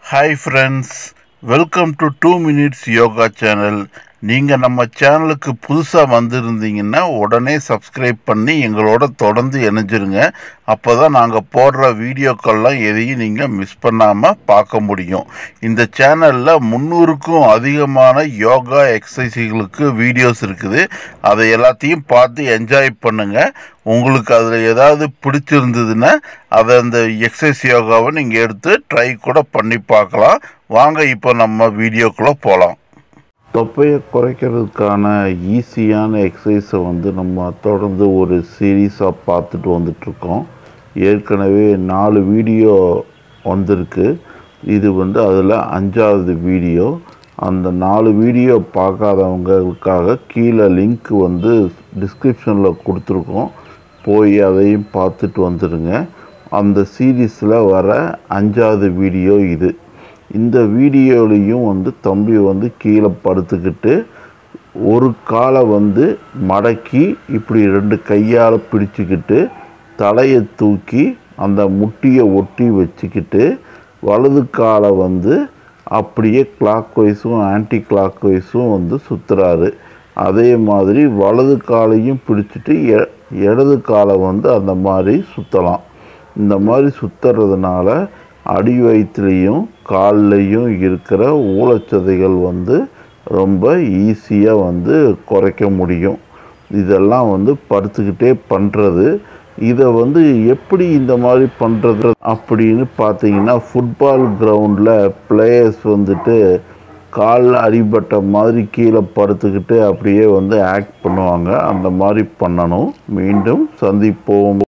hi friends welcome to two minutes yoga channel நீங்கள் நம்ம சேனலுக்கு புதுசாக வந்திருந்தீங்கன்னா உடனே சப்ஸ்கிரைப் பண்ணி எங்களோட தொடர்ந்து இணைஞ்சிருங்க அப்போ தான் நாங்கள் போடுற வீடியோக்கள்லாம் எதையும் நீங்கள் மிஸ் பண்ணாமல் பார்க்க முடியும் இந்த சேனலில் முந்நூறுக்கும் அதிகமான யோகா எக்ஸசைஸ்களுக்கு வீடியோஸ் இருக்குது அதை எல்லாத்தையும் பார்த்து என்ஜாய் பண்ணுங்கள் உங்களுக்கு அதில் ஏதாவது பிடிச்சிருந்ததுன்னா அதை அந்த எக்ஸசைஸ் யோகாவை நீங்கள் எடுத்து ட்ரை கூட பண்ணி பார்க்கலாம் வாங்க இப்போ நம்ம வீடியோக்குள்ளே போகலாம் தொப்பையை குறைக்கிறதுக்கான ஈஸியான எக்ஸசைஸை வந்து நம்ம தொடர்ந்து ஒரு சீரீஸாக பார்த்துட்டு வந்துட்ருக்கோம் ஏற்கனவே நாலு வீடியோ வந்திருக்கு இது வந்து அதில் அஞ்சாவது வீடியோ அந்த நாலு வீடியோ பார்க்காதவங்களுக்காக கீழே லிங்க் வந்து டிஸ்கிரிப்ஷனில் கொடுத்துருக்கோம் போய் அதையும் பார்த்துட்டு வந்துடுங்க அந்த சீரீஸில் வர அஞ்சாவது வீடியோ இது இந்த வீடியோலையும் வந்து தம்பி வந்து கீழே படுத்துக்கிட்டு ஒரு காலை வந்து மடக்கி இப்படி ரெண்டு கையால் பிடிச்சிக்கிட்டு தலையை தூக்கி அந்த முட்டியை ஒட்டி வச்சுக்கிட்டு வலது காலை வந்து அப்படியே கிளாக் வைஸும் ஆன்டி கிளாக் வைஸும் வந்து சுற்றுறாரு அதே மாதிரி வலது காலையும் பிடிச்சிட்டு எ இடது காலை வந்து அந்த மாதிரி சுற்றலாம் இந்த மாதிரி சுற்றுறதுனால அடி வயிற்றுலேயும் கால்லையும் இருக்கிற ஊழச்சதைகள் வந்து ரொம்ப ஈஸியாக வந்து குறைக்க முடியும் இதெல்லாம் வந்து படுத்துக்கிட்டே பண்ணுறது இதை வந்து எப்படி இந்த மாதிரி பண்ணுறது அப்படின்னு பார்த்தீங்கன்னா ஃபுட்பால் கிரவுண்டில் பிளேயர்ஸ் வந்துட்டு காலில் அடிபட்ட மாதிரி கீழே படுத்துக்கிட்டு அப்படியே வந்து ஆக்ட் பண்ணுவாங்க அந்த மாதிரி பண்ணணும் மீண்டும் சந்திப்போம்